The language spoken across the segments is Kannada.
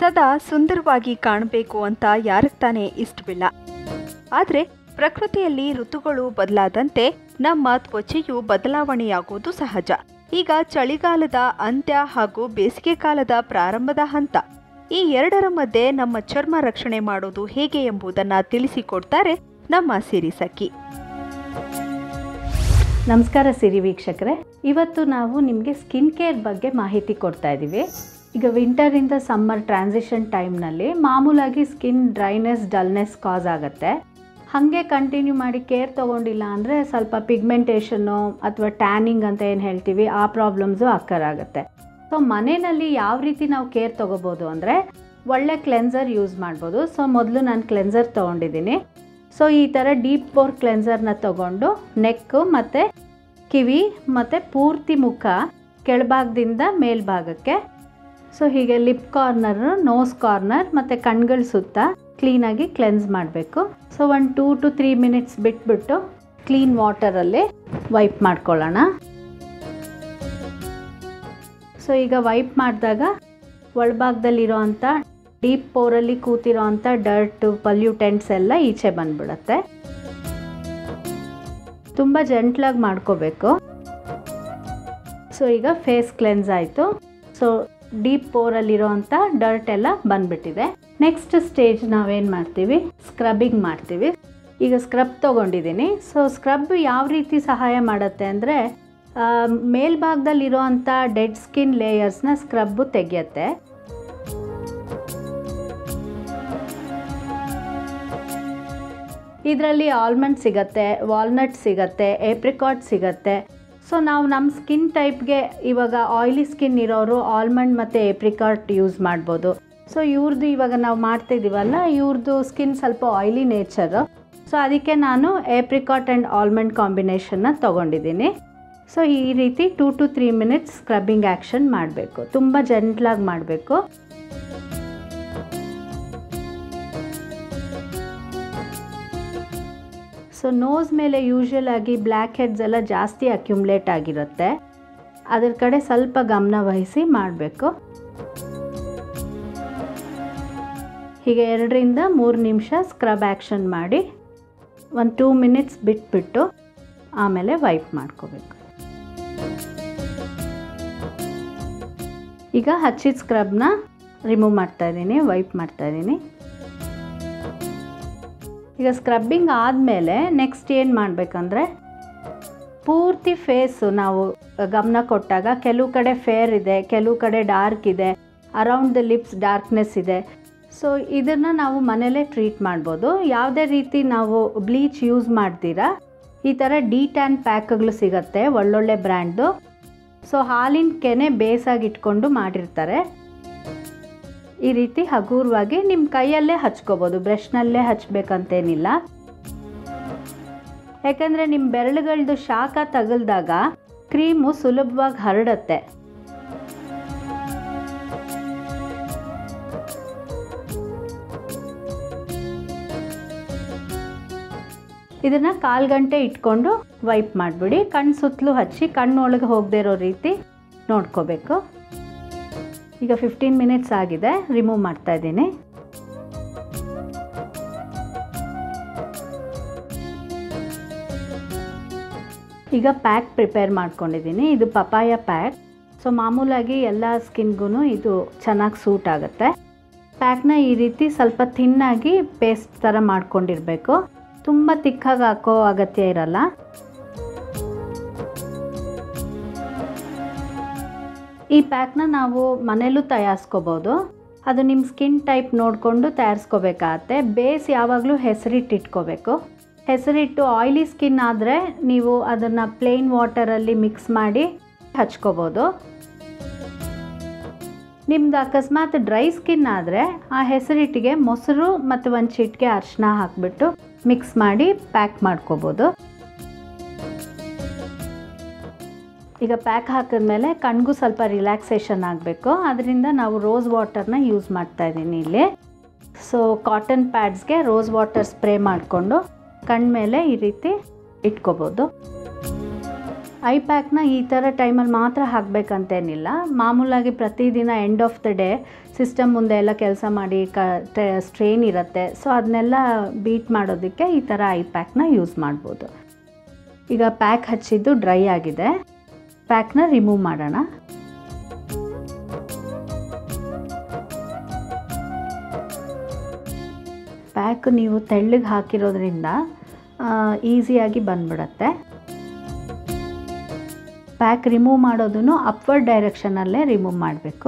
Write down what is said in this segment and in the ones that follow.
ಸದಾ ಸುಂದರವಾಗಿ ಕಾಣಬೇಕು ಅಂತ ಯಾರಿಗೆ ತಾನೇ ಇಷ್ಟವಿಲ್ಲ ಆದರೆ ಪ್ರಕೃತಿಯಲ್ಲಿ ಋತುಗಳು ಬದಲಾದಂತೆ ನಮ್ಮ ತ್ವಚೆಯು ಬದಲಾವಣೆಯಾಗುವುದು ಸಹಜ ಈಗ ಚಳಿಗಾಲದ ಅಂತ್ಯ ಹಾಗೂ ಬೇಸಿಗೆ ಕಾಲದ ಪ್ರಾರಂಭದ ಹಂತ ಈ ಎರಡರ ಮಧ್ಯೆ ನಮ್ಮ ಚರ್ಮ ರಕ್ಷಣೆ ಮಾಡೋದು ಹೇಗೆ ಎಂಬುದನ್ನು ತಿಳಿಸಿಕೊಡ್ತಾರೆ ನಮ್ಮ ಸಿರಿಸಖಿ ನಮಸ್ಕಾರ ಸಿರಿ ವೀಕ್ಷಕರೇ ಇವತ್ತು ನಾವು ನಿಮಗೆ ಸ್ಕಿನ್ ಕೇರ್ ಬಗ್ಗೆ ಮಾಹಿತಿ ಕೊಡ್ತಾ ಇದ್ದೀವಿ ಈಗ ವಿಂಟರಿಂದ ಸಮ್ಮರ್ ಟ್ರಾನ್ಸಿಷನ್ ಟೈಮ್ನಲ್ಲಿ ಮಾಮೂಲಾಗಿ ಸ್ಕಿನ್ ಡ್ರೈನೆಸ್ ಡಲ್ನೆಸ್ ಕಾಸ್ ಆಗುತ್ತೆ ಹಾಗೆ ಕಂಟಿನ್ಯೂ ಮಾಡಿ ಕೇರ್ ತೊಗೊಂಡಿಲ್ಲ ಅಂದರೆ ಸ್ವಲ್ಪ ಪಿಗ್ಮೆಂಟೇಷನ್ನು ಅಥವಾ ಟ್ಯಾನಿಂಗ್ ಅಂತ ಏನು ಹೇಳ್ತೀವಿ ಆ ಪ್ರಾಬ್ಲಮ್ಸು ಆಗುತ್ತೆ ಸೊ ಮನೆಯಲ್ಲಿ ಯಾವ ರೀತಿ ನಾವು ಕೇರ್ ತೊಗೋಬೋದು ಅಂದರೆ ಒಳ್ಳೆ ಕ್ಲೆನ್ಸರ್ ಯೂಸ್ ಮಾಡ್ಬೋದು ಸೊ ಮೊದಲು ನಾನು ಕ್ಲೆನ್ಸರ್ ತೊಗೊಂಡಿದ್ದೀನಿ ಸೊ ಈ ಥರ ಡೀಪ್ ಪೋರ್ ಕ್ಲೆನ್ಸರ್ನ ತೊಗೊಂಡು ನೆಕ್ಕು ಮತ್ತು ಕಿವಿ ಮತ್ತು ಪೂರ್ತಿ ಮುಖ ಕೆಳಭಾಗದಿಂದ ಮೇಲ್ಭಾಗಕ್ಕೆ ಸೊ ಹೀಗೆ ಲಿಪ್ ಕಾರ್ನರ್ ನೋಸ್ ಕಾರ್ನರ್ ಮತ್ತು ಕಣ್ಗಳ ಸುತ್ತ ಕ್ಲೀನಾಗಿ ಕ್ಲೆನ್ಸ್ ಮಾಡಬೇಕು ಸೊ ಒಂದು ಟೂ ಟು ತ್ರೀ ಮಿನಿಟ್ಸ್ ಬಿಟ್ಬಿಟ್ಟು ಕ್ಲೀನ್ ವಾಟರಲ್ಲಿ ವೈಪ್ ಮಾಡ್ಕೊಳ್ಳೋಣ ಸೊ ಈಗ ವೈಪ್ ಮಾಡಿದಾಗ ಒಳಭಾಗದಲ್ಲಿರೋ ಅಂಥ ಡೀಪ್ ಪೋರಲ್ಲಿ ಕೂತಿರೋ ಅಂಥ ಡರ್ಟು ಪಲ್ಯೂಟೆಂಟ್ಸ್ ಎಲ್ಲ ಈಚೆ ಬಂದ್ಬಿಡುತ್ತೆ ತುಂಬ ಜೆಂಟ್ಲಾಗಿ ಮಾಡ್ಕೋಬೇಕು ಸೊ ಈಗ ಫೇಸ್ ಕ್ಲೆನ್ಸ್ ಆಯಿತು ಸೊ ಡೀಪ್ ಪೋರಲ್ಲಿರೋ ಅಂಥ ಡರ್ಟ್ ಎಲ್ಲ ಬಂದ್ಬಿಟ್ಟಿದೆ ನೆಕ್ಸ್ಟ್ ಸ್ಟೇಜ್ ನಾವೇನು ಮಾಡ್ತೀವಿ ಸ್ಕ್ರಬ್ಬಿಂಗ್ ಮಾಡ್ತೀವಿ ಈಗ ಸ್ಕ್ರಬ್ ತೊಗೊಂಡಿದ್ದೀನಿ ಸೊ ಸ್ಕ್ರಬ್ ಯಾವ ರೀತಿ ಸಹಾಯ ಮಾಡುತ್ತೆ ಅಂದರೆ ಮೇಲ್ಭಾಗದಲ್ಲಿರೋ ಅಂಥ ಡೆಡ್ ಸ್ಕಿನ್ ಲೇಯರ್ಸ್ನ ಸ್ಕ್ರಬ್ಬು ತೆಗೆಯುತ್ತೆ ಇದರಲ್ಲಿ ಆಲ್ಮಂಡ್ ಸಿಗತ್ತೆ ವಾಲ್ನಟ್ ಸಿಗತ್ತೆ ಏಪ್ರಿಕಾಟ್ ಸಿಗತ್ತೆ ಸೊ ನಾವು ನಮ್ಮ ಸ್ಕಿನ್ ಟೈಪ್ಗೆ ಇವಾಗ ಆಯಿಲಿ ಸ್ಕಿನ್ ಇರೋರು ಆಲ್ಮಂಡ್ ಮತ್ತು ಏಪ್ರಿಕಾಟ್ ಯೂಸ್ ಮಾಡ್ಬೋದು ಸೊ ಇವ್ರದ್ದು ಇವಾಗ ನಾವು ಮಾಡ್ತಿದ್ದೀವಲ್ಲ ಇವ್ರದ್ದು ಸ್ಕಿನ್ ಸ್ವಲ್ಪ ಆಯಿಲಿ ನೇಚರು ಸೊ ಅದಕ್ಕೆ ನಾನು ಏಪ್ರಿಕಾಟ್ ಆ್ಯಂಡ್ ಆಲ್ಮಂಡ್ ಕಾಂಬಿನೇಷನ್ನ ತೊಗೊಂಡಿದ್ದೀನಿ ಸೊ ಈ ರೀತಿ two to three minutes scrubbing action ಮಾಡಬೇಕು ತುಂಬ ಜೆಂಟ್ಲಾಗಿ ಮಾಡಬೇಕು ಸೊ ನೋಸ್ ಮೇಲೆ ಯೂಶ್ವಲ್ ಆಗಿ ಬ್ಲ್ಯಾಕ್ ಹೆಡ್ಸ್ ಎಲ್ಲ ಜಾಸ್ತಿ ಅಕ್ಯುಮ್ಲೇಟ್ ಆಗಿರುತ್ತೆ ಅದ್ರ ಕಡೆ ಸ್ವಲ್ಪ ಗಮನ ವಹಿಸಿ ಮಾಡಬೇಕು ಹೀಗೆ ಎರಡರಿಂದ ಮೂರು ನಿಮಿಷ ಸ್ಕ್ರಬ್ ಆ್ಯಕ್ಷನ್ ಮಾಡಿ ಒಂದು ಟೂ ಮಿನಿಟ್ಸ್ ಬಿಟ್ಬಿಟ್ಟು ಆಮೇಲೆ ವೈಪ್ ಮಾಡ್ಕೋಬೇಕು ಈಗ ಹಚ್ಚಿದ ಸ್ಕ್ರಬ್ನ ರಿಮೂವ್ ಮಾಡ್ತಾಯಿದ್ದೀನಿ ವೈಪ್ ಮಾಡ್ತಾಯಿದ್ದೀನಿ ಈಗ ಸ್ಕ್ರಬ್ಬಿಂಗ್ ಆದಮೇಲೆ ನೆಕ್ಸ್ಟ್ ಏನು ಮಾಡಬೇಕಂದ್ರೆ ಪೂರ್ತಿ ಫೇಸು ನಾವು ಗಮನ ಕೊಟ್ಟಾಗ ಕೆಲವು ಕಡೆ ಫೇರ್ ಇದೆ ಕೆಲವು ಕಡೆ ಡಾರ್ಕ್ ಇದೆ ಅರೌಂಡ್ ದ ಲಿಪ್ಸ್ ಡಾರ್ಕ್ನೆಸ್ ಇದೆ ಸೊ ಇದನ್ನು ನಾವು ಮನೇಲೇ ಟ್ರೀಟ್ ಮಾಡ್ಬೋದು ಯಾವುದೇ ರೀತಿ ನಾವು ಬ್ಲೀಚ್ ಯೂಸ್ ಮಾಡ್ತೀರಾ ಈ ಥರ ಡಿ ಟ್ಯಾನ್ ಪ್ಯಾಕ್ಗಳು ಸಿಗುತ್ತೆ ಒಳ್ಳೊಳ್ಳೆ ಬ್ರ್ಯಾಂಡ್ದು ಸೊ ಹಾಲಿನ ಕೆನೆ ಬೇಸಾಗಿ ಇಟ್ಕೊಂಡು ಮಾಡಿರ್ತಾರೆ ಈ ರೀತಿ ಹಗೂರವಾಗಿ ನಿಮ್ಮ ಕೈಯಲ್ಲೇ ಹಚ್ಕೋಬೋದು ಬ್ರಷ್ನಲ್ಲೇ ಹಚ್ಬೇಕಂತೇನಿಲ್ಲ ಯಾಕಂದರೆ ನಿಮ್ಮ ಬೆರಳುಗಳದ್ದು ಶಾಖ ತಗಲ್ದಾಗ ಕ್ರೀಮು ಸುಲಭವಾಗಿ ಹರಡತ್ತೆ ಇದನ್ನು ಕಾಲು ಗಂಟೆ ಇಟ್ಕೊಂಡು ವೈಪ್ ಮಾಡಿಬಿಡಿ ಕಣ್ಣು ಸುತ್ತಲೂ ಹಚ್ಚಿ ಕಣ್ಣೊಳಗೆ ಹೋಗದೇ ಇರೋ ರೀತಿ ನೋಡ್ಕೋಬೇಕು ಈಗ ಫಿಫ್ಟೀನ್ ಮಿನಿಟ್ಸ್ ಆಗಿದೆ ರಿಮೂವ್ ಮಾಡ್ತಾ ಇದ್ದೀನಿ ಈಗ ಪ್ಯಾಕ್ ಪ್ರಿಪೇರ್ ಮಾಡ್ಕೊಂಡಿದ್ದೀನಿ ಇದು ಪಪಾಯ ಪ್ಯಾಕ್ ಸೊ ಮಾಮೂಲಾಗಿ ಎಲ್ಲ ಸ್ಕಿನ್ಗೂ ಇದು ಚೆನ್ನಾಗಿ ಸೂಟ್ ಆಗುತ್ತೆ ಪ್ಯಾಕ್ನ ಈ ರೀತಿ ಸ್ವಲ್ಪ ಥಿನ್ನಾಗಿ ಪೇಸ್ಟ್ ಥರ ಮಾಡ್ಕೊಂಡಿರಬೇಕು ತುಂಬ ತಿಕ್ಕಾಗಿ ಹಾಕೋ ಅಗತ್ಯ ಇರಲ್ಲ ಈ ಪ್ಯಾಕ್ನ ನಾವು ಮನೇಲೂ ತಯಾರಿಸ್ಕೋಬೋದು ಅದು ನಿಮ್ಮ ಸ್ಕಿನ್ ಟೈಪ್ ನೋಡಿಕೊಂಡು ತಯಾರಿಸ್ಕೋಬೇಕಾಗತ್ತೆ ಬೇಸ್ ಯಾವಾಗಲೂ ಹೆಸರಿಟ್ಟು ಇಟ್ಕೋಬೇಕು ಹೆಸರಿಟ್ಟು ಆಯಿಲಿ ಸ್ಕಿನ್ ಆದರೆ ನೀವು ಅದನ್ನು ಪ್ಲೇನ್ ವಾಟರಲ್ಲಿ ಮಿಕ್ಸ್ ಮಾಡಿ ಹಚ್ಕೋಬೋದು ನಿಮ್ದು ಅಕಸ್ಮಾತ್ ಡ್ರೈ ಸ್ಕಿನ್ ಆದರೆ ಆ ಹೆಸರಿಟ್ಟಿಗೆ ಮೊಸರು ಮತ್ತು ಒಂದು ಚಿಟಿಕೆ ಅರಿಶಿನ ಹಾಕಿಬಿಟ್ಟು ಮಿಕ್ಸ್ ಮಾಡಿ ಪ್ಯಾಕ್ ಮಾಡ್ಕೋಬೋದು ಈಗ ಪ್ಯಾಕ್ ಹಾಕಿದ್ಮೇಲೆ ಕಣ್ಗೂ ಸ್ವಲ್ಪ ರಿಲ್ಯಾಕ್ಸೇಷನ್ ಆಗಬೇಕು ಅದರಿಂದ ನಾವು ರೋಸ್ ವಾಟರ್ನ ಯೂಸ್ ಮಾಡ್ತಾ ಇದ್ದೀನಿ ಇಲ್ಲಿ ಸೊ ಕಾಟನ್ ಪ್ಯಾಡ್ಸ್ಗೆ ರೋಸ್ ವಾಟರ್ ಸ್ಪ್ರೇ ಮಾಡಿಕೊಂಡು ಕಣ್ಮೇಲೆ ಈ ರೀತಿ ಇಟ್ಕೋಬೋದು ಐ ಪ್ಯಾಕ್ನ ಈ ಥರ ಟೈಮಲ್ಲಿ ಮಾತ್ರ ಹಾಕಬೇಕಂತೇನಿಲ್ಲ ಮಾಮೂಲಾಗಿ ಪ್ರತಿದಿನ end of the day system ಮುಂದೆ ಎಲ್ಲ ಕೆಲಸ ಮಾಡಿ ಕ ಸ್ಟ್ರೇನ್ ಇರುತ್ತೆ ಸೊ ಅದನ್ನೆಲ್ಲ ಬೀಟ್ ಮಾಡೋದಕ್ಕೆ ಈ ಥರ ಐ ಪ್ಯಾಕ್ನ ಯೂಸ್ ಮಾಡ್ಬೋದು ಈಗ ಪ್ಯಾಕ್ ಹಚ್ಚಿದ್ದು ಡ್ರೈ ಆಗಿದೆ ಪ್ಯಾಕ್ನ ರಿಮೂವ್ ಮಾಡೋಣ ಪ್ಯಾಕ್ ನೀವು ತೆಳ್ಳಗೆ ಹಾಕಿರೋದ್ರಿಂದ ಈಸಿಯಾಗಿ ಬಂದ್ಬಿಡತ್ತೆ ಪ್ಯಾಕ್ ರಿಮೂವ್ ಮಾಡೋದನ್ನು ಅಪ್ವರ್ಡ್ ಡೈರೆಕ್ಷನಲ್ಲೇ ರಿಮೂವ್ ಮಾಡಬೇಕು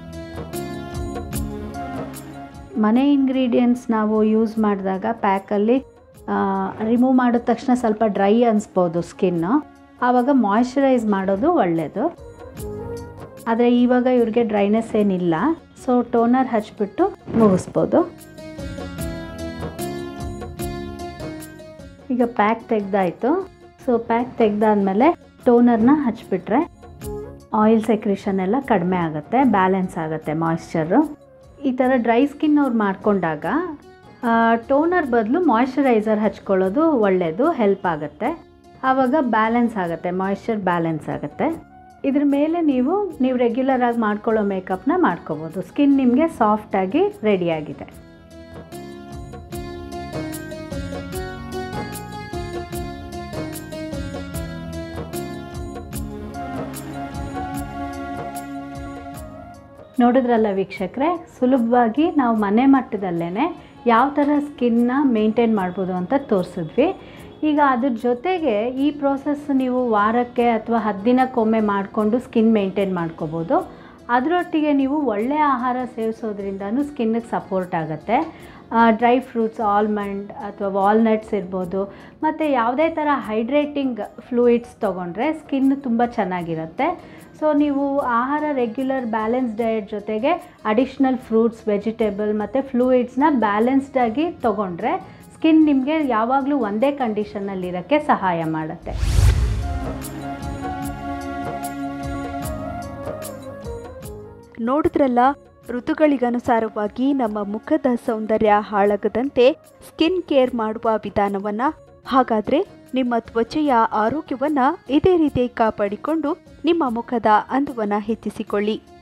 ಮನೆ ಇಂಗ್ರೀಡಿಯೆಂಟ್ಸ್ ನಾವು ಯೂಸ್ ಮಾಡಿದಾಗ ಪ್ಯಾಕಲ್ಲಿ ರಿಮೂವ್ ಮಾಡಿದ ತಕ್ಷಣ ಸ್ವಲ್ಪ ಡ್ರೈ ಅನಿಸ್ಬೋದು ಸ್ಕಿನ್ನು ಆವಾಗ ಮಾಯ್ಶ್ಚರೈಸ್ ಮಾಡೋದು ಒಳ್ಳೆಯದು ಆದರೆ ಇವಾಗ ಇವ್ರಿಗೆ ಡ್ರೈನೆಸ್ ಏನಿಲ್ಲ ಸೊ ಟೋನರ್ ಹಚ್ಬಿಟ್ಟು ಮುಗಿಸ್ಬೋದು ಈಗ ಪ್ಯಾಕ್ ತೆಗ್ದಾಯಿತು ಸೊ ಪ್ಯಾಕ್ ತೆಗ್ದಾದ್ಮೇಲೆ ಟೋನರ್ನ ಹಚ್ಬಿಟ್ರೆ ಆಯಿಲ್ ಸೆಕ್ರೇಷನ್ ಎಲ್ಲ ಕಡಿಮೆ ಆಗುತ್ತೆ ಬ್ಯಾಲೆನ್ಸ್ ಆಗುತ್ತೆ ಮಾಯ್ಶ್ಚರು ಈ ಥರ ಡ್ರೈ ಸ್ಕಿನ್ ಅವ್ರು ಮಾಡ್ಕೊಂಡಾಗ ಟೋನರ್ ಬದಲು ಮಾಯ್ಶ್ಚರೈಸರ್ ಹಚ್ಕೊಳ್ಳೋದು ಒಳ್ಳೆಯದು ಹೆಲ್ಪ್ ಆಗುತ್ತೆ ಆವಾಗ ಬ್ಯಾಲೆನ್ಸ್ ಆಗುತ್ತೆ ಮಾಯ್ಶ್ಚರ್ ಬ್ಯಾಲೆನ್ಸ್ ಆಗುತ್ತೆ ಇದ್ರ ಮೇಲೆ ನೀವು ನೀವು ರೆಗ್ಯುಲರ್ ಆಗಿ ಮಾಡ್ಕೊಳ್ಳೋ ಮೇಕಪ್ನ ಮಾಡ್ಕೋಬೋದು ಸ್ಕಿನ್ ನಿಮಗೆ ಸಾಫ್ಟಾಗಿ ರೆಡಿಯಾಗಿದೆ ನೋಡಿದ್ರಲ್ಲ ವೀಕ್ಷಕರೇ ಸುಲಭವಾಗಿ ನಾವು ಮನೆ ಮಟ್ಟದಲ್ಲೇ ಯಾವ ಥರ ಸ್ಕಿನ್ನ ಮೇಂಟೈನ್ ಮಾಡ್ಬೋದು ಅಂತ ತೋರಿಸಿದ್ವಿ ಈಗ ಅದ್ರ ಜೊತೆಗೆ ಈ ಪ್ರೋಸೆಸ್ ನೀವು ವಾರಕ್ಕೆ ಅಥವಾ ಹತ್ತು ದಿನಕ್ಕೊಮ್ಮೆ ಮಾಡಿಕೊಂಡು ಸ್ಕಿನ್ ಮೇಂಟೈನ್ ಮಾಡ್ಕೋಬೋದು ಅದರೊಟ್ಟಿಗೆ ನೀವು ಒಳ್ಳೆಯ ಆಹಾರ ಸೇವಿಸೋದ್ರಿಂದನೂ ಸ್ಕಿನ್ನಿಗೆ ಸಪೋರ್ಟ್ ಆಗುತ್ತೆ ಡ್ರೈ ಫ್ರೂಟ್ಸ್ ಆಲ್ಮಂಡ್ ಅಥವಾ ವಾಲ್ನಟ್ಸ್ ಇರ್ಬೋದು ಮತ್ತು ಯಾವುದೇ ಥರ ಹೈಡ್ರೇಟಿಂಗ್ ಫ್ಲೂಯಿಡ್ಸ್ ತೊಗೊಂಡ್ರೆ ಸ್ಕಿನ್ ತುಂಬ ಚೆನ್ನಾಗಿರುತ್ತೆ ಸೊ ನೀವು ಆಹಾರ ರೆಗ್ಯುಲರ್ ಬ್ಯಾಲೆನ್ಸ್ ಡಯಟ್ ಜೊತೆಗೆ ಅಡಿಷ್ನಲ್ ಫ್ರೂಟ್ಸ್ ವೆಜಿಟೇಬಲ್ ಮತ್ತು ಫ್ಲೂಯಿಡ್ಸ್ನ ಬ್ಯಾಲೆನ್ಸ್ಡಾಗಿ ತೊಗೊಂಡ್ರೆ ಸ್ಕಿನ್ ನಿಮಗೆ ಯಾವಾಗಲೂ ಒಂದೇ ಕಂಡೀಷನ್ನಲ್ಲಿರೋಕ್ಕೆ ಸಹಾಯ ಮಾಡುತ್ತೆ ನೋಡಿದ್ರಲ್ಲ ಋತುಗಳಿಗನುಸಾರವಾಗಿ ನಮ್ಮ ಮುಖದ ಸೌಂದರ್ಯ ಹಾಳಾಗದಂತೆ ಸ್ಕಿನ್ ಕೇರ್ ಮಾಡುವ ವಿಧಾನವನ್ನ ಹಾಗಾದ್ರೆ ನಿಮ್ಮ ತ್ವಚೆಯ ಆರೋಗ್ಯವನ್ನ ಇದೇ ರೀತಿ ಕಾಪಾಡಿಕೊಂಡು ನಿಮ್ಮ ಮುಖದ ಅಂದವನ್ನ ಹೆಚ್ಚಿಸಿಕೊಳ್ಳಿ